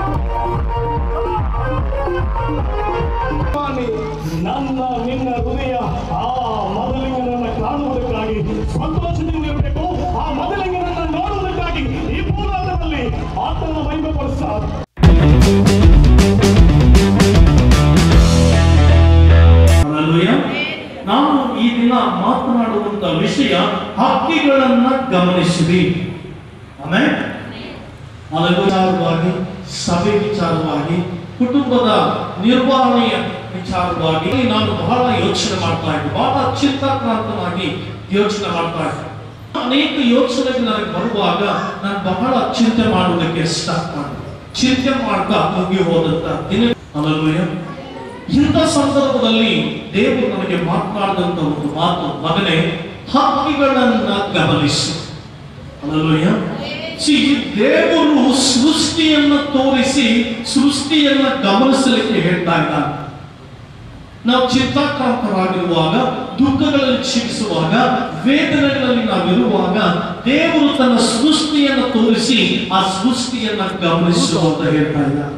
ಸ್ವಾಮಿ, ನನ್ನ ನಿನ್ನ ಹೃದಯ ಆ ಮೊದಲಿಂಗನನ್ನ ಕಾಣುವುದಕ್ಕಾಗಿ ಸಂತೋಷದಿಂದ ಇರಬೇಕು ಆ ಮೊದಲಿಂಗನನ್ನ ನೋಡುವುದಕ್ಕಾಗಿ ಈ ಭೂಲೋಕದಲ್ಲಿ ಆತನ ವೈಭವಪಡಿಸ ಹಲ್ಲೆಲೂಯ. ನಾವು ಈ ದಿನ ಮಾತನಾಡುವಂತ ವಿಷಯ ಹಕ್ಕಿಗಳನ್ನ ಗಮನಿಸಿರಿ ಆಮೇಲೆ ವಿಚಾರವಾಗಿ ಸಭೆ ವಿಚಾರವಾಗಿ ಕುಟುಂಬದ ನಿರ್ವಹಣೆಯ ವಿಚಾರವಾಗಿ ನಾನು ಬಹಳ ಯೋಚನೆ ಮಾಡ್ತಾ ಇದ್ದೆ ಬಹಳ ಚಿಂತಾಕ್ರಾಂತವಾಗಿ ಯೋಚನೆ ಮಾಡ್ತಾ ಇದ್ದೆ ಅನೇಕ ಯೋಚನೆಗಳು ನನಗೆ ಬರುವಾಗ ನಾನು ಬಹಳ ಚಿಂತೆ ಮಾಡುವುದಕ್ಕೆ ಸ್ಟಾರ್ಟ್ ಮಾಡಿದೆ ಚಿಂತೆ ಮಾಡ್ತಾ ಹೋಗಿ ಹೋದಂತ ದಿನ ಅಲ್ಲೂಯ ಇಂಥ ಸಂದರ್ಭದಲ್ಲಿ ದೇವರು ನನಗೆ ಮಾತನಾಡಿದಂತ ಒಂದು ಮಾತು ಮಗನೇ ಹಕ್ಕಿಗಳನ್ನ ಗಮನಿಸು ಅಲ್ಲೂಯ See, ದೇವರು ಸೃಷ್ಟಿಯನ್ನ ತೋರಿಸಿ ಸೃಷ್ಟಿಯನ್ನ ಗಮನಿಸಲಿಕ್ಕೆ ಹೇಳ್ತಾ ಇದ್ದಾನೆ ನಾವು ಚಿಂತಾಕ್ರಾಂತರಾಗಿರುವಾಗ ದುಃಖಗಳಲ್ಲಿ ಕ್ಷೀಣಿಸುವಾಗ ವೇದನೆಗಳಲ್ಲಿ ನಾವಿರುವಾಗ ದೇವರು ತನ್ನ ಸೃಷ್ಟಿಯನ್ನ ತೋರಿಸಿ ಆ ಸೃಷ್ಟಿಯನ್ನ ಗಮನಿಸು ಅಂತ ಹೇಳ್ತಾ ಇದ್ದಾನೆ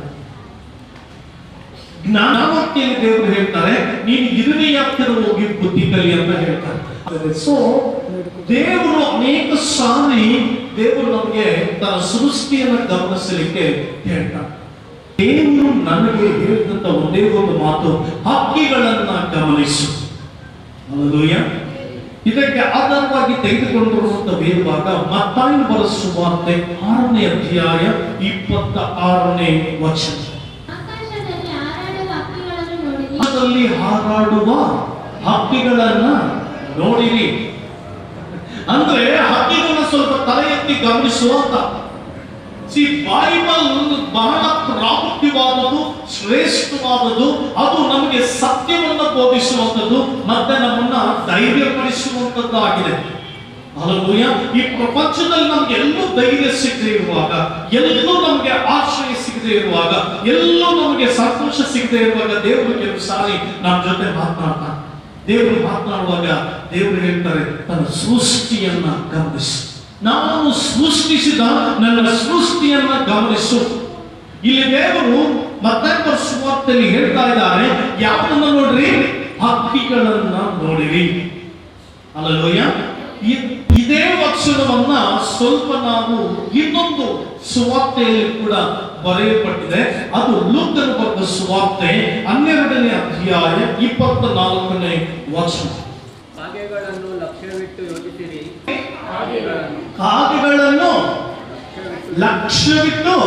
ಜ್ಞಾನವಾಕ್ಯಲ್ಲಿ ದೇವರು ಹೇಳ್ತಾರೆ ನೀನು ಇರುವೆಯ ಹತ್ತಿರ ಹೋಗಿ ಬುದ್ಧಿ ಕಲಿ ಅಂತ ಹೇಳ್ತಾರೆ ಸೊ ದೇವರು ಅನೇಕ ಸಾರಿ ದೇವರು ನಮಗೆ ತನ್ನ ಸೃಷ್ಟಿಯನ್ನು ಗಮನಿಸಲಿಕ್ಕೆ ಹೇಳ್ತಾರೆ ದೇವರು ನನಗೆ ಹೇಳಿದಂತ ಒಂದೇ ಒಂದು ಮಾತು ಹಕ್ಕಿಗಳನ್ನ ಗಮನಿಸು ಹೌದೂಯ ಇದಕ್ಕೆ ಆಧಾರವಾಗಿ ತೆಗೆದುಕೊಂಡಿರುವಂತ ವೇದವಾಗ ಮತ್ತಾಯಿ ಬರೆಸುವಂತೆ ಆರನೇ ಅಧ್ಯಾಯ ಇಪ್ಪತ್ತ ಆರನೇ ವಚನ ಆಕಾಶದಲ್ಲಿ ಹಾರಾಡುವ ಹಕ್ಕಿಗಳನ್ನು ನೋಡಿರಿ ಆಕಾಶದಲ್ಲಿ ಹಾರಾಡುವ ಹಕ್ಕಿಗಳನ್ನ ನೋಡಿರಿ ಅಂದ್ರೆ ಹಕ್ಕಿಗಳನ್ನ ಸ್ವಲ್ಪ ತಲೆ ಎತ್ತಿ ಗಮನಿಸುವಂತ ಸಿ ಬೈಬಲ್ ಬಹಳ ಪ್ರಾಮುಖ್ಯವಾದದ್ದು ಶ್ರೇಷ್ಠವಾದದ್ದು ಅದು ನಮಗೆ ಸತ್ಯವನ್ನ ಬೋಧಿಸುವಂಥದ್ದು ಮತ್ತೆ ನಮ್ಮನ್ನ ಧೈರ್ಯಪಡಿಸುವಂಥದ್ದು ಆಗಿದೆ ಹಲಲೂಯ ಈ ಪ್ರಪಂಚದಲ್ಲಿ ನಮ್ಗೆ ಎಲ್ಲೂ ಧೈರ್ಯ ಸಿಗದೆ ಇರುವಾಗ ಎಲ್ಲೂ ನಮಗೆ ಆಶ್ರಯ ಸಿಗದೆ ಇರುವಾಗ ಎಲ್ಲೂ ನಮಗೆ ಸಂತೋಷ ಸಿಗದೆ ಇರುವಾಗ ದೇವರು ಕೆಲವು ಸಾರಿ ನಮ್ಮ ಜೊತೆ ಮಾತನಾಡ್ತಾನೆ ದೇವರು ಮಾತನಾಡುವಾಗ ದೇವರು ಹೇಳ್ತಾರೆ ತನ್ನ ಸೃಷ್ಟಿಯನ್ನ ಗಮನಿಸು ನಾನು ಸೃಷ್ಟಿಸಿದ ನನ್ನ ಸೃಷ್ಟಿಯನ್ನ ಗಮನಿಸು ಇಲ್ಲಿ ದೇವರು ಮತ್ತೆ ಸುವಾರ್ತೆಯಲ್ಲಿ ಹೇಳ್ತಾ ಇದ್ದಾರೆ ಯಾವನ್ನ ನೋಡ್ರಿ ಹಕ್ಕಿಗಳನ್ನ ನೋಡಿರಿ ಅಲ್ಲೋಯ ಇದೇ ವಚನವನ್ನ ಸ್ವಲ್ಪ ನಾವು ಇನ್ನೊಂದು ಸುವಾರ್ತೆಯಲ್ಲಿ ಕೂಡ ಬರೆಯಲ್ಪಟ್ಟಿದೆ ಅದು ಲೂಕನ ಬರೆದ ಸುವಾರ್ತೆ ಹನ್ನೆರಡನೇ ಅಧ್ಯಾಯ ಇಪ್ಪತ್ತ ನಾಲ್ಕನೇ ವಚನ ಕಾಗೆಗಳನ್ನು ಲಕ್ಷ್ಯವಿಟ್ಟು ಯೋಚಿಸಿರಿ ಕಾಗೆಗಳನ್ನು ಕಾಗೆಗಳನ್ನು ಲಕ್ಷ್ಯವಿಟ್ಟು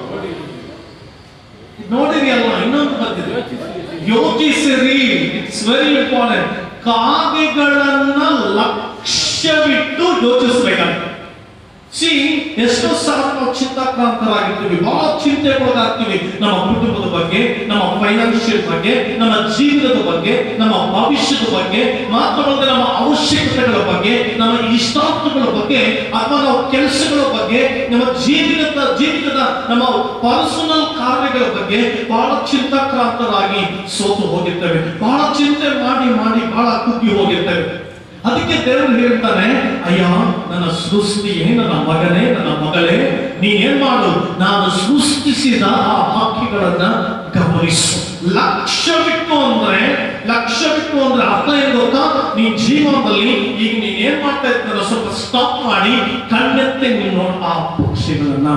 ನೋಡಿರಿ ಅಲ್ಲ ಇನ್ನೊಂದು ಬಂದಿದೆ ಯೋಚಿಸಿರಿ ಇಟ್ಸ್ ವೆರಿ ಇಂಪಾರ್ಟೆಂಟ್ ಕಾಗೆಗಳನ್ನ ಲಕ್ಷ್ಯವಿಟ್ಟು ಯೋಚಿಸ್ಬೇಕಂತ ಸಿ ಎಷ್ಟೋ ಸಲ ನಾವು ಚಿಂತಾಕ್ರಾಂತರಾಗಿರ್ತೀವಿ ಬಹಳ ಚಿಂತೆ ಒಳಗಾಗ್ತೀವಿ ನಮ್ಮ ಕುಟುಂಬದ ಬಗ್ಗೆ ನಮ್ಮ ಫೈನಾನ್ಷಿಯಲ್ ಬಗ್ಗೆ ನಮ್ಮ ಜೀವನದ ಬಗ್ಗೆ ನಮ್ಮ ಭವಿಷ್ಯದ ಬಗ್ಗೆ ಮಾತ್ರವಲ್ಲದೆ ನಮ್ಮ ಅವಶ್ಯಕತೆಗಳ ಬಗ್ಗೆ ನಮ್ಮ ಇಷ್ಟಾರ್ಥಗಳ ಬಗ್ಗೆ ಅಥವಾ ನಾವು ಕೆಲಸಗಳ ಬಗ್ಗೆ ನಮ್ಮ ಜೀವನದ ಜೀವಿತದ ನಮ್ಮ ಪರ್ಸನಲ್ ಕಾರ್ಯಗಳ ಬಗ್ಗೆ ಬಹಳ ಚಿಂತಾಕ್ರಾಂತರಾಗಿ ಸೋತು ಹೋಗಿರ್ತೇವೆ ಬಹಳ ಚಿಂತೆ ಮಾಡಿ ಮಾಡಿ ಬಹಳ ಕುಗ್ಗಿ ಹೋಗಿರ್ತೇವೆ ಅದಕ್ಕೆ ದೇವರು ಹೇಳ್ತಾನೆ ಅಯ್ಯ ನನ್ನ ಸೃಷ್ಟಿಯೇ ನನ್ನ ಮಗನೇ ನನ್ನ ಮಗಳೇ ನೀನೇನ್ ಮಾಡು ನಾನು ಸೃಷ್ಟಿಸಿದ ಆ ಹಕ್ಕಿಗಳನ್ನ ಗಮನಿಸು ಲಕ್ಷ್ಯವಿಟ್ಟು ಅಂದ್ರೆ ಲಕ್ಷ್ಯವಿಟ್ಟು ಅಂದ್ರೆ ಅರ್ಥ ಏನ್ ಗೊತ್ತಾ ನೀನ್ ಜೀವನದಲ್ಲಿ ಈಗ ನೀನ್ ಏನ್ ಮಾಡ್ತಾ ಇದ್ದಾನ ಸ್ವಲ್ಪ ಸ್ಟಾಪ್ ಮಾಡಿ ಕಣ್ಣೆತ್ತೆ ನೀನು ನೋಡ ಆ ಪಕ್ಷಿಗಳನ್ನ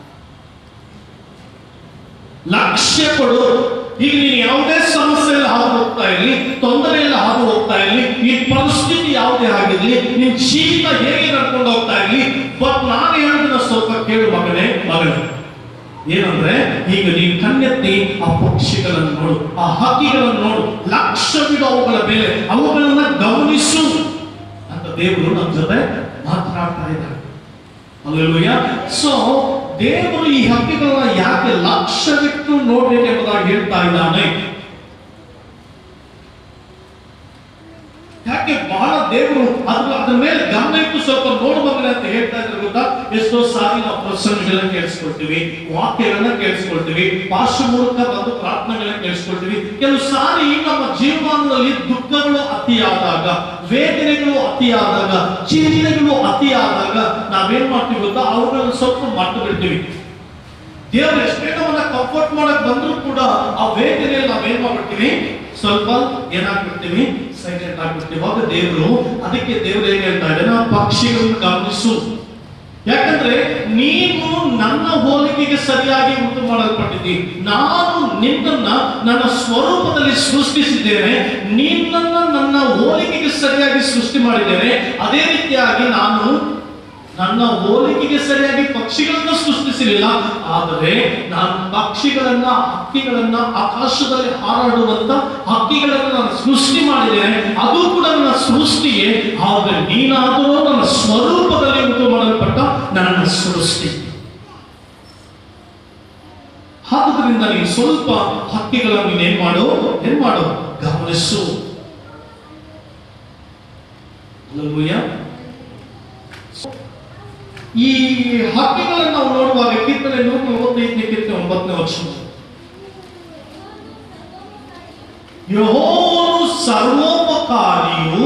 ಲಕ್ಷ್ಯ ಕೊಡು ಈಗ ನೀನು ಯಾವುದೇ ಸಮಸ್ಯೆಯಲ್ಲಿ ಹಾದು ಹೋಗ್ತಾ ಇರಲಿ ತೊಂದರೆಯಲ್ಲಿ ಹಾದು ಹೋಗ್ತಾ ಇರಲಿ ಈ ಪರಿಸ್ಥಿತಿ ಯಾವುದೇ ಆಗಿರ್ಲಿ ನಿನ್ ಜೀವಿತ ಹೇಗೆ ನಡ್ಕೊಂಡು ಹೋಗ್ತಾ ಇರಲಿ ಬಟ್ ನಾನು ಹೇಳಿದ ಸ್ವಲ್ಪ ಕೇಳು ಮಗನೇ ಮಗನೇ ಏನಂದ್ರೆ ಈಗ ನೀನು ಕಣ್ಣೆತ್ತಿ ಆ ಪಕ್ಷಿಗಳನ್ನು ನೋಡು ಆ ಹಕ್ಕಿಗಳನ್ನು ನೋಡು ಲಕ್ಷ್ಯವಿಡು ಅವುಗಳ ಮೇಲೆ ಅವುಗಳನ್ನ ಗಮನಿಸು ಅಂತ ದೇವರು ನಮ್ಮ ಜೊತೆ ಮಾತನಾಡ್ತಾ ಇದ್ದಾರೆ ಅಲ್ಲೆಲ್ಲೂಯ್ಯ ಸೊ ದೇವರು ಈ ಹಕ್ಕಿಗಳನ್ನ ಯಾಕೆ ಲಕ್ಷ್ಯವಿಟ್ಟು ನೋಡ್ಬೇಕು ಎಂಬುದಾಗಿ ಹೇಳ್ತಾ ಇದ್ದಾನೆ ಯಾಕೆ ಬಹಳ ದೇವರು ಅದ್ರ ಅದ್ರ ಮೇಲೆ ಗಮನ ಇಟ್ಟು ಸ್ವಲ್ಪ ನೋಡ್ಬೇಕಂತ ಅಂತ ಹೇಳ್ತಾ ಇದ್ರೆ ಗೊತ್ತಾ ಎಷ್ಟೋ ಸಾರಿ ನಾವು ಪ್ರಸಂಗಗಳನ್ನ ಕೇಳಿಸ್ಕೊಳ್ತೀವಿ ವಾಕ್ಯಗಳನ್ನ ಕೇಳಿಸ್ಕೊಳ್ತೀವಿ ಪಾರ್ಶ್ವ ಮೂಲಕ ಬಂದು ಪ್ರಾರ್ಥನೆಗಳನ್ನ ಕೇಳಿಸ್ಕೊಳ್ತೀವಿ ಕೆಲವು ಸಾರಿ ನಮ್ಮ ಜೀವಮಾನದಲ್ಲಿ ದುಃಖಗಳು ಅತಿಯಾದಾಗ ವೇದನೆಗಳು ಅತಿಯಾದಾಗ ಚಿಂತೆಗಳು ಅತಿಯಾದಾಗ ನಾವೇನ್ ಮಾಡ್ತೀವಿ ಗೊತ್ತಾ ಅವುಗಳನ್ನ ಸ್ವಲ್ಪ ಮರ್ತು ಬಿಡ್ತೀವಿ ದೇವರು ಎಷ್ಟೇ ನಮ್ಮನ್ನ ಕಂಫರ್ಟ್ ಮಾಡಕ್ ಬಂದ್ರು ಕೂಡ ಆ ವೇದನೆಯಲ್ಲಿ ನಾವೇನ್ ಮಾಡ್ಬಿಡ್ತೀವಿ ಸ್ವಲ್ಪ ಏನಾಗ್ಬಿಡ್ತೀವಿ ಸೈಲೆಂಟ್ ಆಗ್ಬಿಡ್ತೀವಿ ಅವಾಗ ದೇವರು ಅದಕ್ಕೆ ದೇವರು ಏನ್ ಹೇಳ್ತಾ ಇದ್ದಾನೆ ಆ ಪಕ್ಷಿಗಳನ್ನು ಗಮನಿಸು ಯಾಕಂದ್ರೆ ನೀನು ನನ್ನ ಹೋಲಿಕೆಗೆ ಸರಿಯಾಗಿ ಉಂಟು ಮಾಡಲ್ಪಟ್ಟಿದ್ದಿ ನಾನು ನಿನ್ನನ್ನ ನನ್ನ ಸ್ವರೂಪದಲ್ಲಿ ಸೃಷ್ಟಿಸಿದ್ದೇನೆ ನಿನ್ನನ್ನ ನನ್ನ ಹೋಲಿಕೆಗೆ ಸರಿಯಾಗಿ ಸೃಷ್ಟಿ ಮಾಡಿದ್ದೇನೆ ಅದೇ ರೀತಿಯಾಗಿ ನಾನು ನನ್ನ ಹೋಲಿಕೆಗೆ ಸರಿಯಾಗಿ ಪಕ್ಷಿಗಳನ್ನ ಸೃಷ್ಟಿಸಲಿಲ್ಲ ಆದರೆ ನಾನು ಪಕ್ಷಿಗಳನ್ನ ಹಕ್ಕಿಗಳನ್ನ ಆಕಾಶದಲ್ಲಿ ಹಾರಾಡುವಂತ ಹಕ್ಕಿಗಳನ್ನ ನಾನು ಸೃಷ್ಟಿ ಮಾಡಿದ್ದೇನೆ ಅದು ಕೂಡ ನನ್ನ ಸೃಷ್ಟಿಯೇ ಆದರೆ ನೀನಾದರೂ ನನ್ನ ಸ್ವರೂಪದಲ್ಲಿ ಉಂಟು ಮಾಡಲ್ಪಟ್ಟ ನನ್ನ ಸೃಷ್ಟಿ ಆದುದರಿಂದ ನೀನು ಸ್ವಲ್ಪ ಹಕ್ಕಿಗಳನ್ನು ನೀನು ಏನ್ ಮಾಡು ಏನ್ ಮಾಡು ಗಮನಿಸು Hallelujah. ಈ ಹಕ್ಕಿಗಳನ್ನು ನಾವು ನೋಡುವಾಗ ಕೀರ್ತನೆ ನೂರ ನಲವತ್ತೈದನೇ ಕೀರ್ತನೆ ಒಂಬತ್ತನೇ ವರ್ಷ ಯಹೋವನು ಸರ್ವೋಪಕಾರಿಯು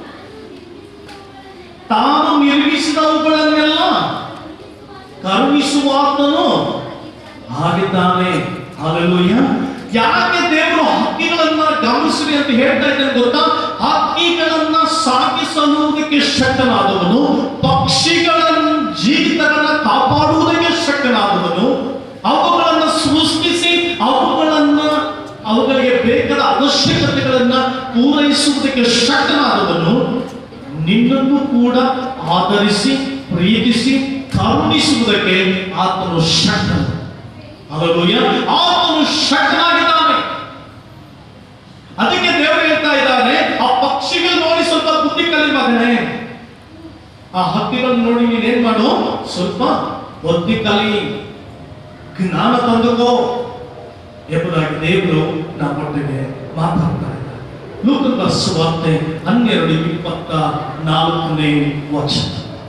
ತಾನು ನಿರ್ಮಿಸಿದವುಗಳನ್ನೆಲ್ಲ ಕರುಣಿಸುವಾತನು ಆಗಿದ್ದಾನೆ ಹಾಲೆಲೂಯ ಯಾಕೆ ದೇವರು ಹಕ್ಕಿಗಳನ್ನ ಗಮನಿಸ್ರಿ ಅಂತ ಹೇಳ್ತಾ ಇದ್ದಾನೆ ಗೊತ್ತಾ ಹಕ್ಕಿಗಳನ್ನ ಸಾಗಿಸಲುವುದಕ್ಕೆ ಶಕ್ತನಾದವನು ಪಕ್ಷಿಗಳ ಜೀವಿತಗಳನ್ನ ಕಾಪಾಡುವುದಕ್ಕೆ ಶಕ್ತನಾದವನು ಅವುಗಳನ್ನ ಸೃಷ್ಟಿಸಿ ಅವುಗಳನ್ನ ಅವುಗಳಿಗೆ ಬೇಕಾದ ಅವಶ್ಯಕತೆಗಳನ್ನ ಪೂರೈಸುವುದಕ್ಕೆ ಶಕ್ತನಾದವನು ನಿನ್ನನ್ನು ಕೂಡ ಆಧರಿಸಿ ಪ್ರೀತಿಸಿ ಕರುಣಿಸುವುದಕ್ಕೆ ಆತನು ಶಕ್ತನು ಹಲಲೂಯ ಆತನು ಶಕ್ತನಾಗಿದ್ದಾನೆ ಅದಕ್ಕೆ ದೇವರು ಹೇಳ್ತಾ ಇದ್ದಾನೆ ಆ ಪಕ್ಷಿಗಳು ನೋಡಿ ಸ್ವಲ್ಪ ಬುದ್ಧಿ ಕಲಿ ಮಗನೇ ಆ ಹಕ್ಕಿಗಳನ್ನು ನೋಡಿ ನೀನೇನ್ ಮಾಡು ಸ್ವಲ್ಪ ಬುದ್ಧಿ ಕಲಿ ಜ್ಞಾನ ತಂದುಕೋ ಎಂಬುದಾಗಿ ದೇವರು ನಮ್ಮೊಟ್ಟಿಗೆ ಮಾತಾಡ್ತಾ ಇದ್ದಾರೆ ಲೂಕದ ಸುವಾರ್ತೆ ಹನ್ನೆರಡು ಇಪ್ಪತ್ತ ನಾಲ್ಕನೇ ವಚನ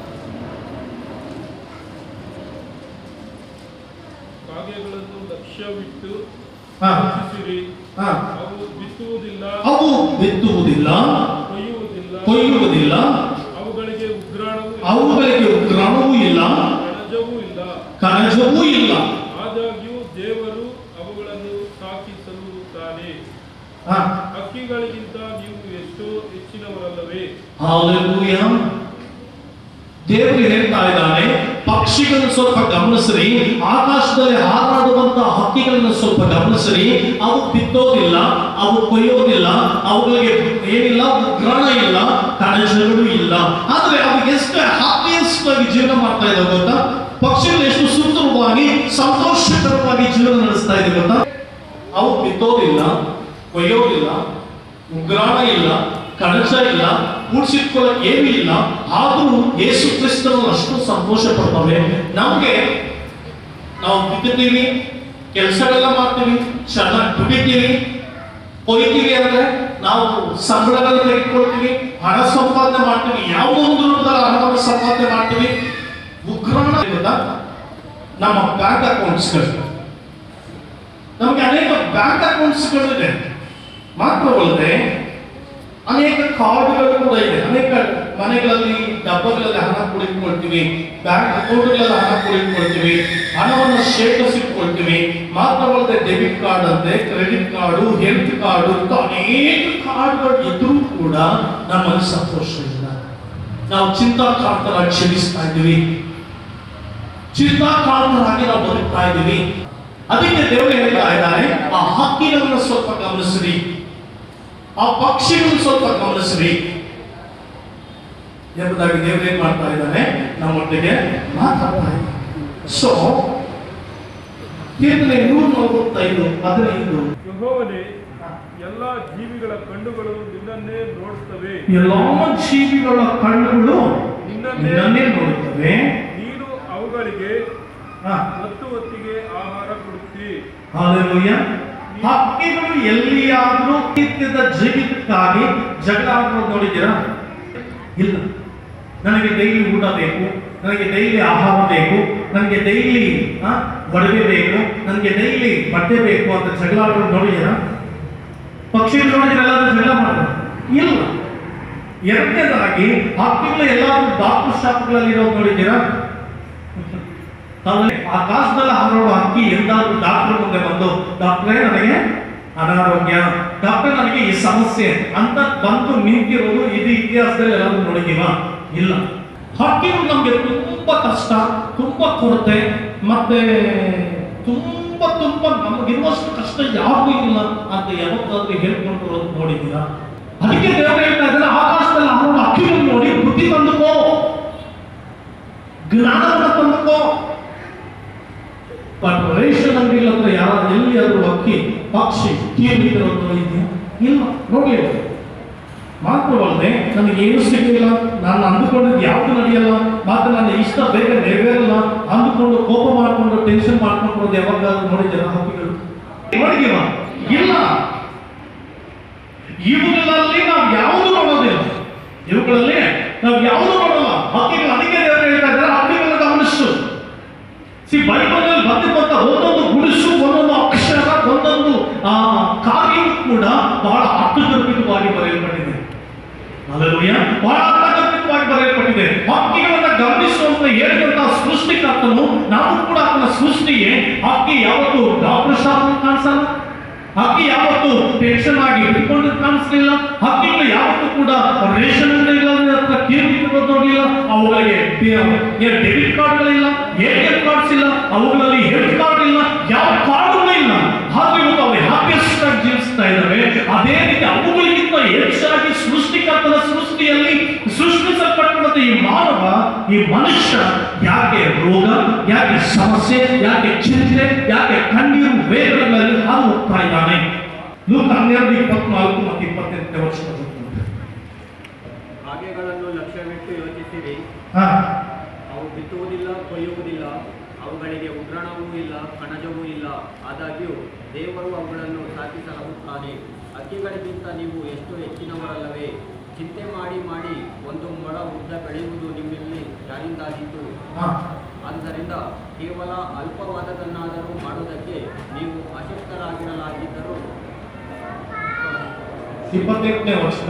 ಕಾಗೆಗಳನ್ನು ಲಕ್ಷ್ಯವಿಟ್ಟು ಹಾ. ಯೋಚಿಸಿರಿ ಹಾ. ಅವು ಬಿತ್ತುವುದಿಲ್ಲ ಅವು ಬಿತ್ತುವುದಿಲ್ಲ ಕೊಯ್ಯುವುದಿಲ್ಲ ಕೊಯ್ಯುವುದಿಲ್ಲ ಅವುಗಳಿಗೆ ಉಗ್ರಾಣವೂ ಇಲ್ಲ, ಅವುಗಳಿಗೆ ಉಗ್ರಾಣವೂ ಇಲ್ಲ ಕಣಜವೂ ಇಲ್ಲ ಕಣಜವೂ ಇಲ್ಲ ಆದಾಗ್ಯೂ ದೇವರು ಅವುಗಳನ್ನು ಸಾಕಿಸಲುತ್ತಾನೆ ಹಾ. ಹಕ್ಕಿಗಳಿಗಿಂತ ನೀವು ಎಷ್ಟೋ ಹೆಚ್ಚಿನವರಲ್ಲವೇ ಹಾಲೆಲೂಯ ದೇವರು ಹೇಳ್ತಾ ಇದ್ದಾನೆ ಪಕ್ಷಿಗಳನ್ನು ಸ್ವಲ್ಪ ಗಮನಿಸ್ರಿ ಆಕಾಶದಲ್ಲಿ ಹಾರಾಡುವಂತ ಹಕ್ಕಿಗಳನ್ನು ಸ್ವಲ್ಪ ಗಮನಿಸ್ರಿ ಅವು ಬಿತ್ತೋದಿಲ್ಲ ಅವು ಕೊಯ್ಯೋದಿಲ್ಲ ಅವುಗಳಿಗೆ ಏನಿಲ್ಲ ಉಗ್ರಾಣ ಇಲ್ಲ ಕಣಜಗಳು ಇಲ್ಲ ಆದ್ರೆ ಅವು ಎಷ್ಟು ಹ್ಯಾಪಿಯೆಸ್ಟ್ ಆಗಿ ಜೀವನ ಮಾಡ್ತಾ ಇದ್ದಾವೆ ಗೊತ್ತಾ ಪಕ್ಷಿಗಳು ಎಷ್ಟು ಸುಂದರವಾಗಿ ಸಂತೋಷಕರವಾಗಿ ಜೀವನ ನಡೆಸ್ತಾ ಇದೆ ಗೊತ್ತಾ ಅವು ಬಿತ್ತೋದಿಲ್ಲ ಕೊಯ್ಯೋದಿಲ್ಲ ಉಗ್ರಾಣ ಇಲ್ಲ ಕಣಜ ಇಲ್ಲ ಕೂಡ್ಸಿಟ್ಕೊಳ್ಳಕ್ ಏನೂ ಇಲ್ಲ ಆದರೂ ಯೇಸು ಕ್ರಿಸ್ತರು ಅಷ್ಟು ಸಂತೋಷ ಪಡ್ತವೆ ನಮ್ಗೆ ನಾವು ಬಿತ್ತುತ್ತೀವಿ ಕೆಲಸಗಳೆಲ್ಲ ಮಾಡ್ತೀವಿ ಚೆನ್ನಾಗಿ ದುಡಿತೀವಿ ಕೊಯ್ತೀವಿ ಅಂದ್ರೆ ನಾವು ಸಂಬಳಗಳನ್ನ ತೆಗೆದುಕೊಳ್ತೀವಿ ಹಣ ಸಂಪಾದನೆ ಮಾಡ್ತೀವಿ ಯಾವುದೋ ಒಂದು ರೂಪದಲ್ಲಿ ಹಣವನ್ನು ಸಂಪಾದನೆ ಮಾಡ್ತೀವಿ ಉಗ್ರಾಣ ಗೊತ್ತಾ ನಮ್ಮ ಬ್ಯಾಂಕ್ ಅಕೌಂಟ್ಸ್ಗಳು ನಮಗೆ ಅನೇಕ ಬ್ಯಾಂಕ್ ಅಕೌಂಟ್ಸ್ಗಳಿದೆ ಮಾತ್ರವಲ್ಲದೆ ಅನೇಕ ಕಾರ್ಡ್ಗಳು ಕೂಡ ಇದೆ ಅನೇಕ ಮನೆಗಳಲ್ಲಿ ಡಬ್ಬಗಳಲ್ಲಿ ಹಣ ಕುಳಿತುಕೊಳ್ತೀವಿ ಬ್ಯಾಂಕ್ ಅಕೌಂಟ್ಗಳಲ್ಲಿ ಹಣ ಕುಳಿತುಕೊಳ್ತೀವಿ ಹಣವನ್ನು ಶೇಖರಿಸಿಟ್ಕೊಳ್ತೀವಿ ಮಾತ್ರವಲ್ಲದೆ ಡೆಬಿಟ್ ಕಾರ್ಡ್ ಅಂತೆ ಕ್ರೆಡಿಟ್ ಕಾರ್ಡು ಹೆಲ್ತ್ ಕಾರ್ಡು ಅಂತ ಅನೇಕ ಕಾರ್ಡ್ಗಳು ಇದ್ರೂ ಕೂಡ ನಮ್ಮಲ್ಲಿ ಸಂತೋಷ ಇಲ್ಲ ನಾವು ಚಿಂತಾಕ್ರಾಂತರಾಗಿ ಕ್ಷಮಿಸ್ತಾ ಇದ್ದೀವಿ ಚಿಂತಾಕ್ರಾಂತರಾಗಿ ನಾವು ಬದುಕ್ತಾ ಇದ್ದೀವಿ ಅದಕ್ಕೆ ದೇವರು ಹೇಳ್ತಾ ಇದ್ದಾರೆ ಆ ಹಕ್ಕಿಗಳನ್ನು ಸ್ವಲ್ಪ ಗಮನಿಸ್ರಿ ಆ ಪಕ್ಷಿಗಳನ್ನು ಸ್ವಲ್ಪ ಗಮನಿಸ್ರಿ ಎಂಬುದಾಗಿ ದೇವರು ಏನ್ ಮಾಡ್ತಾ ಇದ್ದಾನೆ ನಮ್ಮೊಟ್ಟಿಗೆ ಮಾತಾಡ್ತಾ ಇದ್ದಾನೆ ಸೊ ಕೀರ್ತನೆ ನೂರ ನಲವತ್ತೈದು ಹದಿನೈದು ಯೆಹೋವನೇ ಎಲ್ಲ ಜೀವಿಗಳ ಕಣ್ಣುಗಳು ನಿನ್ನನ್ನೇ ನೋಡುತ್ತವೆ ಎಲ್ಲಾ ಜೀವಿಗಳ ಕಣ್ಣುಗಳು ನಿನ್ನನ್ನೇ ನಿನ್ನನ್ನೇ ನೋಡುತ್ತವೆ ನೀನು ಅವುಗಳಿಗೆ ಹಾ ಹೊತ್ತು ಹೊತ್ತಿಗೆ ಆಹಾರ ಕೊಡುತ್ತಿ ಹಾಲೆಲೂಯ ಹಕ್ಕಿಗಳು ಎಲ್ಲಿಯಾದ್ರೂ ನಿತ್ಯದ ಜೀವಿತಕ್ಕಾಗಿ ಜಗಳ ಆಡೋದು ನೋಡಿದ್ದೀರಾ ಇಲ್ಲ ನನಗೆ ಡೈಲಿ ಊಟ ಬೇಕು ನನಗೆ ಡೈಲಿ ಆಹಾರ ಬೇಕು ನನಗೆ ಡೈಲಿ ಒಡವೆ ಬೇಕು ನನಗೆ ಡೈಲಿ ಬಟ್ಟೆ ಬೇಕು ಅಂತ ಜಗಳ ಆಡೋದು ನೋಡಿದ್ದೀರಾ ಪಕ್ಷಿಗಳು ನೋಡಿದ್ರೆ ಎಲ್ಲಾದ್ರೂ ಜಗಳ ಮಾಡೋದು ಇಲ್ಲ ಎರಡನೇದಾಗಿ ಹಕ್ಕಿಗಳು ಎಲ್ಲಾದ್ರೂ ಡಾಕ್ಟರ್ ಶಾಪ್ಗಳಲ್ಲಿ ಇರೋದು ನೋಡಿದ್ದೀರಾ ಆಮೇಲೆ ಆಕಾಶದಲ್ಲಿ ಹಾರಾಡೋ ಹಕ್ಕಿ ಎಂದಾದ್ರೂ ಡಾಕ್ಟರ್ ಮುಂದೆ ಬಂದು ಡಾಕ್ಟ್ರೇ ನನಗೆ ಅನಾರೋಗ್ಯ ಡಾಕ್ಟರ್ ನನಗೆ ಈ ಸಮಸ್ಯೆ ಅಂತ ಬಂದು ನಿಂತಿರೋದು ಇದು ಇತಿಹಾಸದಲ್ಲಿ ಎಲ್ಲಾದ್ರೂ ನೋಡಿದೀವ ಇಲ್ಲ ಹಕ್ಕಿಗಳು ನಮ್ಗೆ ತುಂಬಾ ಕಷ್ಟ ತುಂಬಾ ಕೊರತೆ ಮತ್ತೆ ತುಂಬಾ ತುಂಬಾ ನಮಗಿರುವಷ್ಟು ಕಷ್ಟ ಯಾರಿಗೂ ಇಲ್ಲ ಅಂತ ಯಾವತ್ತಾದ್ರೂ ಹೇಳ್ಕೊಂಡಿರೋದು ನೋಡಿದ್ದೀರಾ ಅದಕ್ಕೆ ದೇವರು ಹೇಳ್ತಾ ಇದ್ದಾರೆ ಆಕಾಶದಲ್ಲಿ ಹಾರಾಡೋ ಹಕ್ಕಿಗಳು ನೋಡಿ ಬುದ್ಧಿ ತಂದುಕೋ ಜ್ಞಾನವನ್ನು ತಂದುಕೋ ಬಟ್ ರೇಷನ್ ಅಂಗಡಿಗಳ ಹತ್ರ ಯಾರ ಎಲ್ಲಿಯಾದ್ರೂ ಅಕ್ಕಿ ಪಕ್ಷಿ ಕೀರ್ತಿರೋದು ನೋಡಿದ್ಯಾ ಇಲ್ಲ ನೋಡ್ಲಿಲ್ಲ ಮಾತ್ರವಲ್ಲದೆ ನನಗೆ ಏನು ಸಿಗಲಿಲ್ಲ ನಾನು ಅಂದುಕೊಂಡಿದ್ದು ಯಾವುದು ನಡೆಯಲ್ಲ ಮತ್ತೆ ನನ್ನ ಇಷ್ಟ ಬೇಗ ನೆರವೇರಲ್ಲ ಅಂದುಕೊಂಡು ಕೋಪ ಮಾಡಿಕೊಂಡು ಟೆನ್ಷನ್ ಮಾಡ್ಕೊಂಡಿರೋದು ಯಾವಾಗಾದ್ರೂ ನೋಡಿದ್ದೀರಾ ಹಕ್ಕಿಗಳು ನೋಡಿದೀವ ಇಲ್ಲ ಇವುಗಳಲ್ಲಿ ನಾವು ಯಾವುದು ನೋಡೋದಿಲ್ಲ ಇವುಗಳಲ್ಲಿ ನಾವು ಯಾವುದು ನೋಡಲ್ಲ ಹಕ್ಕಿಗಳು ಅದಕ್ಕೆ ದೇವರು ಹೇಳ್ತಾ ಇದ್ದಾರೆ ಹಕ್ಕಿಗಳನ್ನು ಗಮನಿಸು ಸಿ ಬೈಬಲ್ ಅಲ್ಲಿ ಬಂದಿರುವಂತ ಒಂದೊಂದು ಗುಡಿಸು ಒಂದೊಂದು ಅಕ್ಷರ ಒಂದೊಂದು ಆ ಕಾರ್ಯವು ಕೂಡ ಬಹಳ ಅರ್ಥಗರ್ಭಿತವಾಗಿ ಬರೆಯಲ್ಪಟ್ಟಿದೆ ಅಲ್ಲೂಯ ಬಹಳ ಅರ್ಥಗರ್ಭಿತವಾಗಿ ಬರೆಯಲ್ಪಟ್ಟಿದೆ ಹಕ್ಕಿಗಳನ್ನ ಗಮನಿಸುವಂತ ಹೇಳಿದಂತ ಸೃಷ್ಟಿಕರ್ತನು ನಾವು ಕೂಡ ಆತನ ಸೃಷ್ಟಿಗೆ ಹಕ್ಕಿ ಯಾವತ್ತು ಡಾಕ್ಟರ್ ಶಾಪ್ ಕಾಣಿಸಲ್ಲ ಹಕ್ಕಿ ಯಾವತ್ತು ಟೆನ್ಷನ್ ಆಗಿ ಇಟ್ಕೊಂಡು ಕಾಣಿಸ್ಲಿಲ್ಲ ಹಕ್ಕಿಗಳು ಯಾವತ್ತೂ ಕೂಡ ರೇಷನ್ ಅಂಗಡಿಗಳ ಹತ್ರ ಕೀರ್ತಿರೋದು ನೋಡಲಿಲ್ಲ ಅವುಗಳಿಗೆ ಡೆಬಿಟ್ ಕಾರ್ಡ್ಗಳಿಲ್ಲ ಎ ಟಿ ಎಂ ಕಾರ್ಡ್ಸ್ ಇಲ್ಲ ಅವುಗಳಲ್ಲಿ ಹೆಲ್ತ್ ಕಾರ್ಡ್ ಇಲ್ಲ ಯಾವ ಕಾರ್ಡ್ ಇಲ್ಲ ಆದ್ರೆ ಇವತ್ತು ಅವು ಹ್ಯಾಪಿಯಸ್ಟ್ ಆಗಿ ಜೀವಿಸ್ತಾ ಇದ್ದಾವೆ ಅದೇ ರೀತಿ ಅವುಗಳಿಗಿಂತ ಹೆಚ್ಚಾಗಿ ಸೃಷ್ಟಿಕರ್ತನ ಸೃಷ್ಟಿಯಲ್ಲಿ ಸೃಷ್ಟಿಸಲ್ಪಟ್ಟಂತ ಈ ಮಾನವ ಈ ಮನುಷ್ಯ ಯಾಕೆ ರೋಗ ಯಾಕೆ ಸಮಸ್ಯೆ ಯಾಕೆ ಚಿಂತೆ ಯಾಕೆ ಕಣ್ಣೀರು ವೇದಗಳಲ್ಲಿ ಹಾದು ಹೋಗ್ತಾ ಇದ್ದಾನೆ ಲೂಕ ಹನ್ನೆರಡು ಇಪ್ಪತ್ನಾಲ್ಕು ಮತ್ತು ಇಪ್ಪತ್ತೆಂಟನೇ ವರ್ಷದ ಕಾಗೆಗಳನ್ನು ಲಕ್ಷ್ಯವಿಟ್ಟು ಯೋಚಿಸಿರಿ ಹಾ ಅವು ಬಿತ್ತುವುದಿಲ್ಲ ಕೊಯ್ಯುವುದಿಲ್ಲ ಅವುಗಳಿಗೆ ಉಗ್ರಾಣವೂ ಇಲ್ಲ ಕಣಜವೂ ಇಲ್ಲ ಆದಾಗ್ಯೂ ದೇವರು ಅವುಗಳನ್ನು ಸಾಕಿಸಲಾಗುತ್ತಾನೆ ಹಕ್ಕಿಗಳಿಗಿಂತ ನೀವು ಎಷ್ಟು ಹೆಚ್ಚಿನವರಲ್ಲವೇ ಚಿಂತೆ ಮಾಡಿ ಮಾಡಿ ಒಂದು ಮೊಳ ಉದ್ದ ಬೆಳೆಯುವುದು ನಿಮ್ಮಲ್ಲಿ ಯಾರಿಂದಾದೀತು ಹಾ ಆದ್ದರಿಂದ ಕೇವಲ ಅಲ್ಪವಾದದನ್ನಾದರೂ ಮಾಡುವುದಕ್ಕೆ ನೀವು ಅಶಕ್ತರಾಗಿರಲಾಗಿದ್ದರೂ ಇಪ್ಪತ್ತೆಂಟನೇ ವರ್ಷ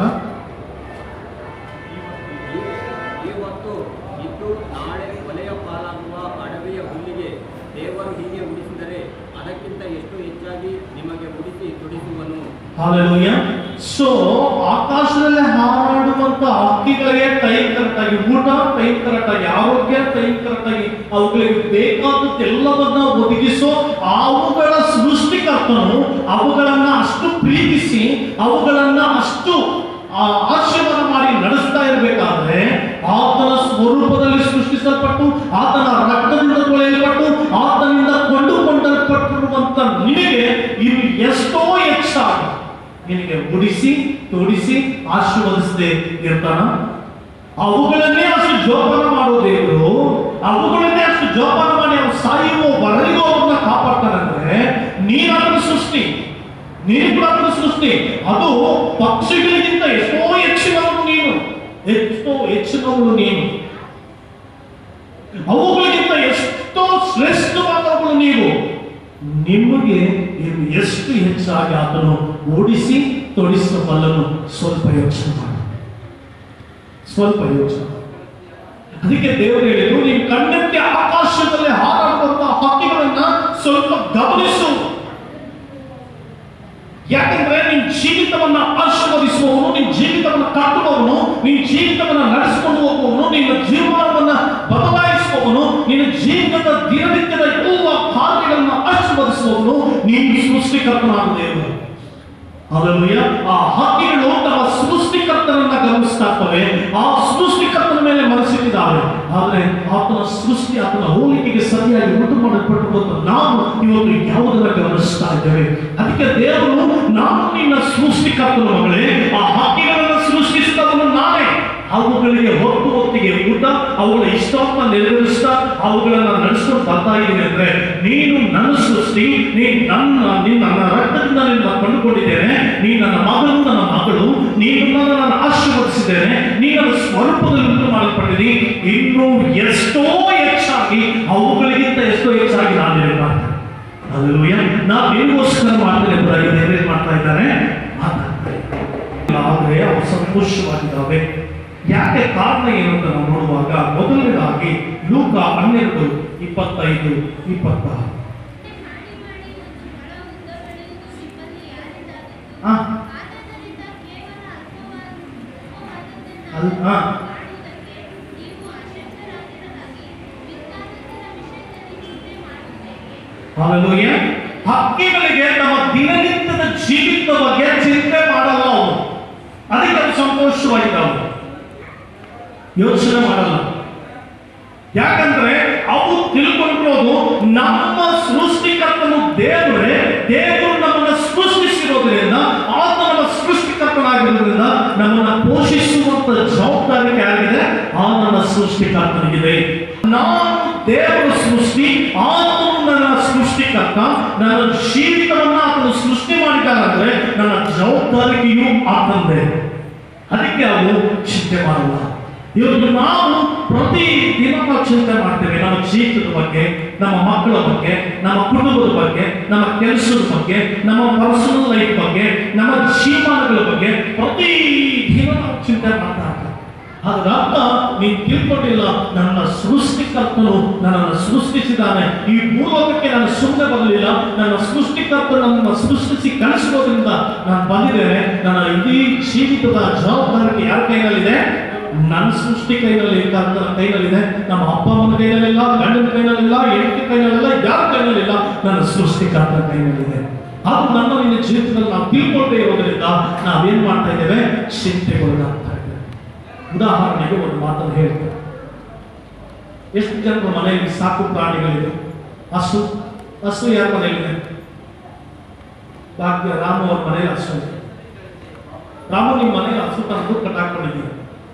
ಇವತ್ತು ಇದ್ದು ನಾಳೆ ಕೊಲೆಯ ಪಾಲಾಗುವ ಅಡವಿಯ ಹುಲ್ಲಿಗೆ ದೇವರು ಹೀಗೆ ಉಡಿಸಿದರೆ ಅದಕ್ಕಿಂತ ಎಷ್ಟು ಹೆಚ್ಚಾಗಿ ನಿಮಗೆ ಉಡಿಸಿ ತುಡಿಸುವನು ಹಾಲೆಲೂಯ ಸೊ ಆಕಾಶದಲ್ಲಿ ಹಾರಾಡುವಂತ ಹಕ್ಕಿಗಳಿಗೆ ಟೈಮ್ ಕರೆಕ್ಟ್ ಆಗಿ ಊಟ ಟೈಮ್ ಕರೆಕ್ಟ್ ಆಗಿ ಆರೋಗ್ಯ ಟೈಮ್ ಕರೆಕ್ಟ್ ಆಗಿ ಅವುಗಳಿಗೆ ಬೇಕಾದದ್ದೆಲ್ಲವನ್ನ ಒದಗಿಸೋ ಅವುಗಳ ಸೃಷ್ಟಿಕರ್ತನು ಅವುಗಳನ್ನ ಅಷ್ಟು ಪ್ರೀತಿಸಿ ಅವುಗಳನ್ನ ಅಷ್ಟು ಆ, ಆಶೀರ್ವಾದ ಮಾಡಿ ನಡೆಸ್ತಾ ಇರಬೇಕಾದ್ರೆ ಆತನ ಸ್ವರೂಪದಲ್ಲಿ ಸೃಷ್ಟಿಸಲ್ಪಟ್ಟು ಆತನ ರಕ್ತದಿಂದ ತೊಳೆಯಲ್ಪಟ್ಟು ಆತನಿಂದ ಕೊಂಡುಕೊಂಡಲ್ಪಟ್ಟಿರುವಂತ ನಿನಗೆ ಇದು ಎಷ್ಟೋ ಹೆಚ್ಚಾಗಿ ನಿನಗೆ ಉಡಿಸಿ ತೊಡಿಸಿ ಆಶೀರ್ವದಿಸದೆ ಇರ್ತಾನ ಅವುಗಳನ್ನೇ ಅಷ್ಟು ಜೋಪಾನ ಮಾಡೋ ದೇವರು ಅವುಗಳನ್ನೇ ಅಷ್ಟು ಜೋಪಾನ ಮಾಡಿ ಅವ್ರು ಸಾಯುವವರೆಗೂ ಅವ್ರನ್ನ ಕಾಪಾಡ್ತಾನಂದ್ರೆ ನೀನ್ ಅದನ್ನ ಸೃಷ್ಟಿ ನೀನು ಕೂಡ ಅದನ್ನ ಸೃಷ್ಟಿ ಅದು ಪಕ್ಷಿಗಳಿಗಿಂತ ಎಷ್ಟೋ ಹೆಚ್ಚಿನವನು ನೀನು ಎಷ್ಟೋ ಹೆಚ್ಚಿನವನು ನೀನು ಅವುಗಳಿಗಿಂತ ಎಷ್ಟೋ ಶ್ರೇಷ್ಠವಾದವುಗಳು ನೀವು ನಿಮಗೆ ಇನ್ನು ಎಷ್ಟು ಹೆಚ್ಚಾಗಿ ಆತನು ಓಡಿಸಿ ತೊಡಿಸಬಲ್ಲನು ಸ್ವಲ್ಪ ಯೋಚನೆ ಮಾಡಿ ಸ್ವಲ್ಪ ಯೋಚನೆ ಮಾಡಿ. ಅದಕ್ಕೆ ದೇವರು ಹೇಳಿದ್ರು ನೀವು ಕಣ್ಣೆತ್ತಿ ಆಕಾಶದಲ್ಲಿ ಹಾರಾಡುವಂತಹ ಹಕ್ಕಿಗಳನ್ನ ಸ್ವಲ್ಪ ಗಮನಿಸು ಯಾಕಂದ್ರೆ ನಿನ್ ಜೀವಿತವನ್ನ ಆಶೀರ್ವದಿಸುವವನು ನಿನ್ ಜೀವಿತವನ್ನ ಕಟ್ಟುವವನು ನಿನ್ ಜೀವಿತವನ್ನ ನಡೆಸಿಕೊಂಡು ಹೋಗುವವನು ನಿನ್ನ ಜೀವನವನ್ನ ಬದಲಾಯಿಸುವವನು ನಿನ್ನ ಜೀವಿತದ ದಿನನಿತ್ಯದ ಎಲ್ಲ ಕಾರ್ಯಗಳನ್ನ ಆಶೀರ್ವದಿಸುವವನು ನೀನು ಸೃಷ್ಟಿಕರ್ತನಾದ ದೇವರು Hallelujah. ಆ ಹಕ್ಕಿಗಳು ತಮ್ಮ ಸೃಷ್ಟಿಕರ್ತನನ್ನ ಗಮನಿಸ್ತಾ ಇರ್ತವೆ ಆ ಸೃಷ್ಟಿಕರ್ತನ ಮೇಲೆ ಮನಸ್ಸಿಟ್ಟಿದ್ದಾವೆ ಆದ್ರೆ ಆತನ ಸೃಷ್ಟಿ ಆತನ ಹೋಲಿಕೆಗೆ ಸರಿಯಾಗಿ ಉಂಟು ಮಾಡಲ್ಪಟ್ಟಿರುವಂತ ನಾವು ಇವತ್ತು ಯಾವುದನ್ನ ಗಮನಿಸ್ತಾ ಇದ್ದೇವೆ ಅದಕ್ಕೆ ದೇವರು ನಾನು ನಿನ್ನ ಸೃಷ್ಟಿಕರ್ತನ ಮಗಳೇ ಆ ಹಕ್ಕಿಗಳನ್ನ ಸೃಷ್ಟಿಸಿದವನು ನಾನೇ ಅವುಗಳಿಗೆ ಹೊತ್ತು ಹೊತ್ತಿಗೆ ಊಟ ಅವುಗಳ ಇಷ್ಟವನ್ನ ನೆರವೇರಿಸ್ತಾ ಅವುಗಳನ್ನ ನಡೆಸ್ಕೊಂಡು ಬರ್ತಾ ಇದ್ದೀನಿ ಅಂದ್ರೆ ನೀನು ನನ್ನ ಸೃಷ್ಟಿ ನೀನು ನನ್ನ ನಿನ್ನ ನನ್ನ ರಕ್ತದಿಂದ ನಿನ್ನ ಕಂಡುಕೊಂಡಿದ್ದೇನೆ ನೀನು ನನ್ನ ಮಗನು ನನ್ನ ಮಗಳು ನೀನು ನಾನು ಆಶೀರ್ವದಿಸಿದ್ದೇನೆ ನೀನು ನನ್ನ ಸ್ವರೂಪದಲ್ಲಿ ಉಂಟು ಮಾಡಲ್ಪಟ್ಟಿದ್ದೀನಿ ಇನ್ನೂ ಎಷ್ಟೋ ಹೆಚ್ಚಾಗಿ ಅವುಗಳಿಗಿಂತ ಎಷ್ಟೋ ಹೆಚ್ಚಾಗಿ ನಾನು ಇರಬಾರ್ದು ಅಲ್ಲೂಯ ನಾವು ನಿಮಗೋಸ್ಕರ ಮಾಡ್ತೇನೆ ಎಂಬುದಾಗಿ ದೇವರೇ ಮಾಡ್ತಾ ಇದ್ದಾರೆ ಮಾತಾಡ್ತಾರೆ ಆದರೆ ಅವು ಸಂತೋಷವಾಗಿದ್ದಾವೆ ಯಾಕೆ ಕಾರಣ ಏನು ಅಂತ ನಾವು ನೋಡುವಾಗ ಮೊದಲನೇದಾಗಿ ಲೂಕ ಲೂಕ ಹನ್ನೆರಡು ಇಪ್ಪತ್ತೈದು ಇಪ್ಪತ್ತಾರು ಮಾಡಿ ಮಾಡಿ ಒಂದು ಮೊಳ ಉದ್ದ ಬೆಳೆಯುವುದು ನಿಮ್ಮಲ್ಲಿ ಯಾರಿಂದಾದೀತು? ಹಾ ಆತನಿಂದ ಕೇವಲ ಅಲ್ಪವಾದ- ಅಲ್ಪವಾದದ್ದನ್ನು ಅಲ್- ಹಾ. ಮಾಡುವುದಕ್ಕೆ ನೀವು ಅಶಕ್ತರಾಗಿರಲಾಗಿ ಮಿಕ್ಕಾದದ್ದರ ವಿಷಯದಲ್ಲಿ ಚಿಂತೆ ಮಾಡುವುದೇಕೆ? ಹಾಲೆಲೂಯ ಹಕ್ಕಿಗಳಿಗೆ ತಮ್ಮ ದಿನನಿತ್ಯದ ಜೀವಿತದ ಬಗ್ಗೆ ಚಿಂತೆ ಮಾಡಲ್ಲ ಅವರು ಅದಕ್ಕೆ ಅದು ಸಂತೋಷವಾಗಿದ್ದಾವೆ ಯೋಚನೆ ಮಾಡಲ್ಲ ಯಾಕಂದ್ರೆ ಅವು ತಿಳ್ಕೊಂಡಿರೋದು ನಮ್ಮ ಸೃಷ್ಟಿಕರ್ತನು ದೇವರೇ ದೇವರು ನಮ್ಮನ್ನ ಸೃಷ್ಟಿಸಿರೋದ್ರಿಂದ ಆತ ನಮ್ಮ ಸೃಷ್ಟಿಕರ್ತನಾಗಿರೋದ್ರಿಂದ ನಮ್ಮನ್ನ ಪೋಷಿಸುವಂತ ಜವಾಬ್ದಾರಿ ಯಾರಿಗಿದೆ ಆ ನನ್ನ ಸೃಷ್ಟಿಕರ್ತನಿಗಿದೆ ನಾನು ದೇವರ ಸೃಷ್ಟಿ ಆತನು ನನ್ನ ಸೃಷ್ಟಿಕರ್ತ ನನ್ನ ಜೀವಿತವನ್ನ ಆತನು ಸೃಷ್ಟಿ ಮಾಡಿದ್ದಾನಂದ್ರೆ ನನ್ನ ಜವಾಬ್ದಾರಿಕೆಯೂ ಆತಂದೆ ಅದಕ್ಕೆ ಅವು ಚಿಂತೆ ಮಾಡಲ್ಲ ಇವತ್ತು ನಾವು ಪ್ರತಿ ದಿನ ನಾವು ಚಿಂತೆ ಮಾಡ್ತೇವೆ ನಮ್ಮ ಜೀವಿತದ ಬಗ್ಗೆ ನಮ್ಮ ಮಕ್ಕಳ ಬಗ್ಗೆ ನಮ್ಮ ಕುಟುಂಬದ ಬಗ್ಗೆ ನಮ್ಮ ಕೆಲಸದ ಬಗ್ಗೆ ನಮ್ಮ ಪರ್ಸನಲ್ ಲೈಫ್ ಬಗ್ಗೆ ನಮ್ಮ ಜೀವನಗಳ ಬಗ್ಗೆ ಪ್ರತಿ ದಿನ ನಾವು ಚಿಂತೆ ಮಾಡ್ತಾ ಇರ್ತೇವೆ ಅದರ ಅರ್ಥ ನೀನು ತಿಳ್ಕೊಂಡಿಲ್ಲ ನನ್ನ ಸೃಷ್ಟಿಕರ್ತನು ನನ್ನನ್ನು ಸೃಷ್ಟಿಸಿದ್ದಾನೆ ಈ ಭೂಲೋಕಕ್ಕೆ ನಾನು ಸುಮ್ಮನೆ ಬರಲಿಲ್ಲ ನನ್ನ ಸೃಷ್ಟಿಕರ್ತ ನನ್ನನ್ನು ಸೃಷ್ಟಿಸಿ ಕಳಿಸಿರೋದ್ರಿಂದ ನಾನು ಬಂದಿದ್ದೇನೆ ನನ್ನ ಇಡೀ ಜೀವಿತದ ಜವಾಬ್ದಾರಿ ಯಾರ ಕೈನಲ್ಲಿದೆ ನನ್ನ ಸೃಷ್ಟಿ ಕೈನಲ್ಲಿ ಕರ್ತನ ಕೈನಲ್ಲಿದೆ ನಮ್ಮ ಅಪ್ಪ ಅಮ್ಮನ ಕೈನಲ್ಲಿಲ್ಲ ಗಂಡನ ಕೈನಲ್ಲಿಲ್ಲ ಹೆಂಡತಿ ಕೈನಲ್ಲಿಲ್ಲ ಯಾರ ಕೈನಲ್ಲಿಲ್ಲ ನನ್ನ ಸೃಷ್ಟಿಕರ್ತನ ಕೈನಲ್ಲಿದೆ ಅದು ನನ್ನ ನಿನ್ನ ಜೀವಿತದಲ್ಲಿ ನಾವು ತಿಳ್ಕೊಳ್ತೇ ಇರೋದ್ರಿಂದ ನಾವೇನ್ ಮಾಡ್ತಾ ಇದ್ದೇವೆ ಚಿಂತೆಗೊಳಗಾಗ್ತಾ ಇದ್ದೇವೆ ಉದಾಹರಣೆಗೆ ಒಂದು ಮಾತನ್ನು ಹೇಳ್ತೇನೆ ಎಷ್ಟು ಜನರ ಮನೆಯಲ್ಲಿ ಸಾಕು ಪ್ರಾಣಿಗಳಿದೆ ಹಸು ಹಸು ಯಾರ ಮನೆಯಲ್ಲಿದೆ ಭಾಗ್ಯ ರಾಮ ಅವ್ರ ಮನೆಯಲ್ಲಿ ಹಸು ಇದೆ ರಾಮ ನಿಮ್ಮ ಮನೆಯಲ್ಲಿ ಹಸು ತಂದು ಕಟ್ಟಾಕೊಂಡಿದ್ದೀವಿ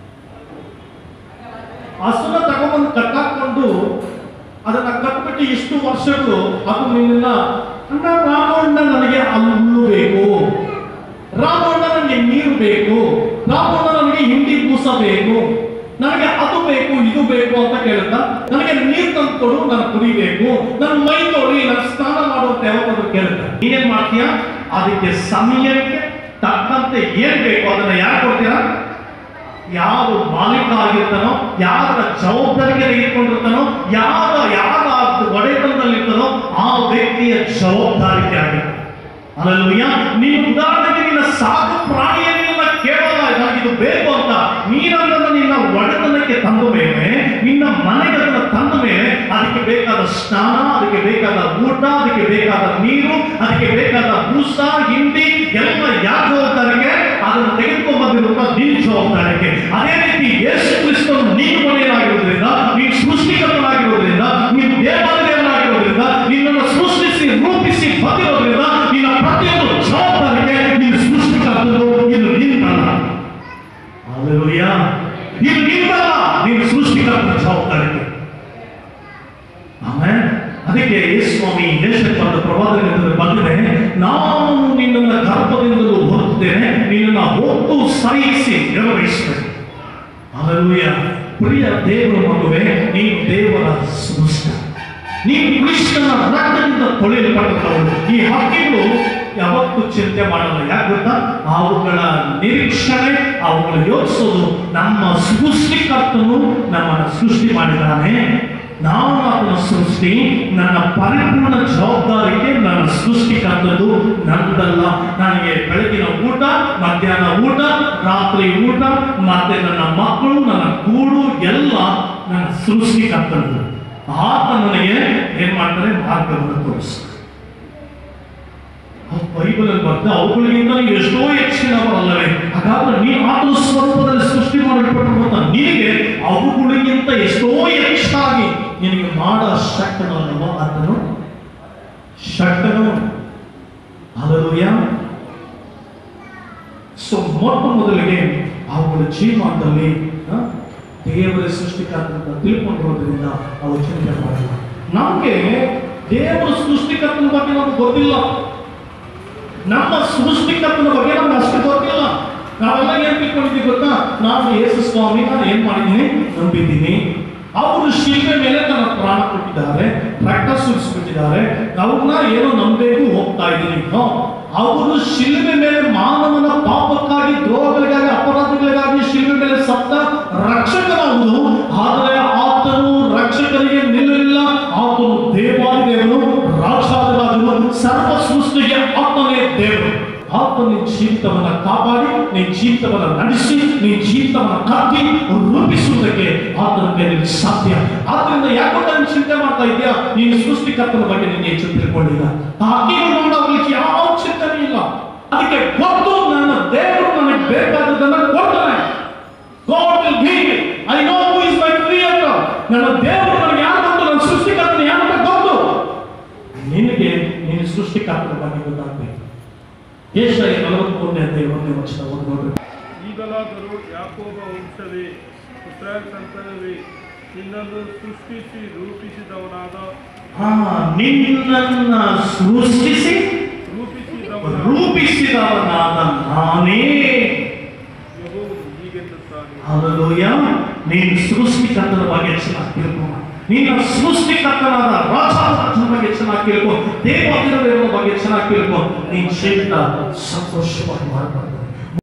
ಹಸುನ ತಗೊಂಬಂದು ಕಟ್ಟಾಕೊಂಡು ಅದನ್ನ ಕಟ್ಬಿಟ್ಟು ಇಷ್ಟು ವರ್ಷಗಳು ಅದು ನಿನ್ನ ಅಣ್ಣ ರಾಮಣ್ಣ ನನಗೆ ಹುಲ್ಲು ಬೇಕು ರಾಮಣ್ಣ ನನಗೆ ನೀರು ಬೇಕು ರಾಮಣ್ಣ ನನಗೆ ಹಿಂಡಿ ಬೂಸ ಬೇಕು ನನಗೆ ಅದು ಬೇಕು ಇದು ಬೇಕು ಅಂತ ಕೇಳುತ್ತಾ ನನಗೆ ನೀರು ತಂದು ಕೊಡು ನಾನು ಕುಡಿಬೇಕು ನನ್ನ ಮೈ ತೊಳಿ ನಾನು ಸ್ನಾನ ಮಾಡುವಂತ ಯಾವಾಗಾದ್ರೂ ಕೇಳುತ್ತಾ ನೀನೇನ್ ಮಾಡ್ತೀಯಾ ಅದಕ್ಕೆ ಸಮಯಕ್ಕೆ ತಕ್ಕಂತೆ ಏನ್ ಬೇಕು ಅದನ್ನ ಯಾರು ಕೊಡ್ತೀರಾ ಯಾರು ಮಾಲೀಕ ಆಗಿರ್ತಾನೋ ಯಾರ ಜವಾಬ್ದಾರಿಗೆ ತೆಗೆದುಕೊಂಡಿರ್ತಾನೋ ಯಾರ ಯಾರ ಒಡೆತನದಲ್ಲಿರ್ತಾನೋ ಆ ವ್ಯಕ್ತಿಯ ಜವಾಬ್ದಾರಿಕೆ ಆಗಿರುತ್ತೆ ಅಲ್ಲಲ್ವಯ್ಯ ನೀನು ಉದಾಹರಣೆಗೆ ನಿನ್ನ ಸಾಕು ಪ್ರಾಣಿಯನ್ನ ಕೇವಲ ನನಗಿದು ಬೇಕು ಅಂತ ನೀನನ್ನ ನಿನ್ನ ಒಡೆತನಕ್ಕೆ ತಂದ ಮೇಲೆ ನಿನ್ನ ಮನೆಗೆ ಅದನ್ನ ತಂದ ಮೇಲೆ ಅದಕ್ಕೆ ಬೇಕಾದ ಸ್ನಾನ ಅದಕ್ಕೆ ಬೇಕಾದ ಊಟ ಅದಕ್ಕೆ ಬೇಕಾದ ನೀರು ಅದಕ್ಕೆ ಬೇಕಾದ ಬೂಸ ಹಿಂಡಿ ಎಲ್ಲ ಯಾರ ಜವಾಬ್ದಾರಿಗೆ ಅದನ್ನು ತೆಗೆದುಕೊಂಡು ಬಂದಿರುವಂತ ನಿನ್ನ ಜವಾಬ್ದಾರಿಗೆ ಅದೇ ರೀತಿ ಯೇಸು ಕ್ರಿಸ್ತನು ನೀನು ಮನೆಯನ್ನಾಗಿರೋದ್ರಿಂದ ನೀನು ಸೃಷ್ಟಿಕರ್ತನಾಗಿರೋದ್ರಿಂದ ನೀನು ದೇವಾಲಯನಾಗಿರೋದ್ರಿಂದ ನಿನ್ನನ್ನು ಸೃಷ್ಟಿಸಿ ರೂಪಿಸಿ ಬಂದಿರೋದ್ರಿಂದ ನಿನ್ನ ಪ್ರತಿಯೊಂದು ಜವಾಬ್ದಾರಿಗೆ ನೀನು ಸೃಷ್ಟಿಕರ್ತನು ಇದು ನಿನ್ನಲ್ಲ Hallelujah. ಇದು ನಿನ್ನಲ್ಲ ನೀನು ಸೃಷ್ಟಿಕರ್ತನ ಜವಾಬ್ದಾರಿಗೆ ಆಮೇಲೆ ಅದಕ್ಕೆ ಯೇಸು ಸ್ವಾಮಿ ದೇಶಪಾದ ಪ್ರವಾದನೆ ಬಂದರೆ ನಾನು ನಿನ್ನನ್ನು ಗರ್ಭದಿಂದಲೂ ಹೊರುತ್ತೇನೆ ನಿನ್ನನ್ನು ಹೊತ್ತು ಸಹಿಸಿ ನಿರ್ವಹಿಸುತ್ತೇನೆ ಅಲ್ಲೂಯ ಪ್ರಿಯ ದೇವರ ಮಗುವೆ ನೀನು ದೇವರ ಸೃಷ್ಟ ನೀನು ಕೃಷ್ಣನ ರಕ್ತದಿಂದ ತೊಳೆಯಲ್ಪಟ್ಟವರು ಈ ಹಕ್ಕಿಗಳು ಯಾವತ್ತೂ ಚಿಂತೆ ಮಾಡಲ್ಲ ಯಾಕೆ ಗೊತ್ತಾ ಅವುಗಳ ನಿರೀಕ್ಷಣೆ ಅವುಗಳ ಯೋಚಿಸೋದು ನಮ್ಮ ಸೃಷ್ಟಿಕರ್ತನು ನಮ್ಮನ್ನು ಸೃಷ್ಟಿ ಮಾಡಿದ್ದಾನೆ ನಾನು ಆತನ ಸೃಷ್ಟಿ ನನ್ನ ಪರಿಪೂರ್ಣ ಜವಾಬ್ದಾರಿಗೆ ನನ್ನ ಸೃಷ್ಟಿಕರ್ತದ್ದು ನನ್ನದಲ್ಲ ನನಗೆ ಬೆಳಗಿನ ಊಟ ಮಧ್ಯಾಹ್ನ ಊಟ ರಾತ್ರಿ ಊಟ ಮತ್ತೆ ನನ್ನ ಮಕ್ಕಳು ನನ್ನ ಕೂಡು ಎಲ್ಲ ನನ್ನ ಸೃಷ್ಟಿಕರ್ತದ್ದು ಆತ ನನಗೆ ಏನ್ ಮಾಡ್ತಾರೆ ಮಾರ್ಗವನ್ನು ತೋರಿಸ್ತಾರೆ ಬೈಬಲ್ ಅಲ್ಲಿ ಬರ್ತಾ ಅವುಗಳಿಗಿಂತ ನೀವು ಎಷ್ಟೋ ಹೆಚ್ಚಿನವರಲ್ಲವೇ ಹಾಗಾದ್ರೆ ನೀ ಆತನ ಸ್ವರೂಪದಲ್ಲಿ ಸೃಷ್ಟಿ ಮಾಡಲ್ಪಟ್ಟಿರುವಂತ ನಿನಗೆ ಅವುಗಳಿಗಿಂತ ಎಷ್ಟೋ ಹೆಚ್ಚಾಗಿ ನಿನಗೆ ಮಾಡೋ ಶಕ್ತನಲ್ಲವ ಆತನು ಶಕ್ತನು ಅಲ್ಲೂಯ ಸೊ ಮೊಟ್ಟ ಮೊದಲಿಗೆ ಅವುಗಳ ಜೀವನದಲ್ಲಿ ಆ, ದೇವರ ಸೃಷ್ಟಿಕರ್ತನ ತಿಳ್ಕೊಂಡಿರೋದ್ರಿಂದ ಅವು ಚಿಂತೆ ಮಾಡಿಲ್ಲ ನಮಗೆ ದೇವರ ಸೃಷ್ಟಿಕರ್ತನ ಬಗ್ಗೆ ನಮ್ಗೆ ಗೊತ್ತಿಲ್ಲ ನಮ್ಮ ಸೃಷ್ಟಿಕರ್ತನ ಬಗ್ಗೆ ನಮ್ಗೆ ಅಷ್ಟು ಗೊತ್ತಿಲ್ಲ ನಾವೆಲ್ಲ ಏನ್ ತಿಳ್ಕೊಂಡಿದ್ದೀವಿ ಗೊತ್ತಾ ನಾನು ಯೇಸು ಸ್ವಾಮಿ ನಾನು ಏನ್ ಮಾಡಿದ್ದೀನಿ ನಂಬಿದ್ದೀನಿ ಅವರು ಶಿಲ್ಪೆ ಮೇಲೆ ನನ್ನ ಪ್ರಾಣ ಕೊಟ್ಟಿದ್ದಾರೆ ರಕ್ತ ಸುರಿಸ್ಬಿಟ್ಟಿದ್ದಾರೆ ಅವ್ರನ್ನ ಏನೋ ನಂಬಬೇಕು ಹೋಗ್ತಾ ಇದ್ದೀನಿ ನೋ ಅವರು ಶಿಲ್ಪೆ ಮೇಲೆ ಮಾನವನ ಪಾಪಕ್ಕಾಗಿ ದ್ರೋಹಗಳಿಗಾಗಿ ಅಪರಾಧಗಳಿಗಾಗಿ ಶಿಲ್ಪೆ ಮೇಲೆ ಸತ್ತ ರಕ್ಷಕನಾಗುವುದು ಆದರೆ ಆತನು ರಕ್ಷಕರಿಗೆ ಆತನು ನಿನ್ನ ಜೀವಿತವನ್ನ ಕಾಪಾಡಿ ನಿನ್ನ ಜೀವಿತವನ್ನ ನಡೆಸಿ ನಿನ್ನ ಜೀವಿತವನ್ನ ಕಟ್ಟಿ ರೂಪಿಸುವುದಕ್ಕೆ ಆತನ ಕೈಯಲ್ಲಿ ಸಾಧ್ಯ ಆದ್ರಿಂದ ಯಾಕೋ ನಾನು ಚಿಂತೆ ಮಾಡ್ತಾ ಇದೆಯಾ ನೀನು ಸೃಷ್ಟಿಕರ್ತನ ಬಗ್ಗೆ ನೀನು ಹೆಚ್ಚು ತಿಳ್ಕೊಂಡಿಲ್ಲ ಆ ಹಕ್ಕಿಗಳು ನೋಡೋಗ್ಲಿಕ್ಕೆ ಯಾವ ಚಿಂತನೆ ಇಲ್ಲ ಅದಕ್ಕೆ ಗೊತ್ತು ನನ್ನ ದೇವರು ನನಗೆ ಬೇಕಾದದನ್ನ ಕೊಡ್ತಾನೆ God will give it. I know who is my creator. ನನ್ನ ದೇವರು ನನಗೆ ಯಾರು ಗೊತ್ತು ನನ್ನ ಸೃಷ್ಟಿಕರ್ತನ ಯಾರು ಅಂತ ಗೊತ್ತು ನಿನಗೆ ನಿನ್ನ ಸೃಷ್ಟಿಕರ್ತನ ಬಗ್ಗೆ ಗೊತ್ತಾಗಬೇಕು ಏಷಯ ನಲವತ್ಮೂರನೇ ಅಧ್ಯಾಯ ಒಂದನೇ ವರ್ಷ ಒಂದು ನೋಡ್ರಿ ಈಗಲಾದರೂ ಯಾಕೋಬ ವಂಶವೇ ಇಸ್ರಾಯೇಲ್ ಸಂತಾನವೇ ನಿನ್ನನ್ನು ಸೃಷ್ಟಿಸಿ ರೂಪಿಸಿದವನಾದ ಹಾ ನಿನ್ನನ್ನ ಸೃಷ್ಟಿಸಿ ರೂಪಿಸಿದವನ ರೂಪಿಸಿದವನಾದ ನಾನೇ ಯೆಹೋವನು ಹೀಗೆನ್ನುತ್ತಾನೆ ಹಲಲೂಯ ನೀನು ಸೃಷ್ಟಿಕರ್ತನ ಬಗ್ಗೆ ಚೆನ್ನಾಗಿ ತಿಳ್ಕೊ ನಿನ್ನ ಸೃಷ್ಟಿಕರ್ತನಾದ ರಾಜಾರಾಜನ ಬಗ್ಗೆ ಚೆನ್ನಾಗಿ ತಿಳ್ಕೊ ದೇವಾದಿರ ಬಗ್ಗೆ ಚೆನ್ನಾಗಿ ತಿಳ್ಕೊ ನೀನ್ ಜೀವಿತ ಸಂತೋಷವಾಗಿ ಮಾಡ್ಬಾರ್ದು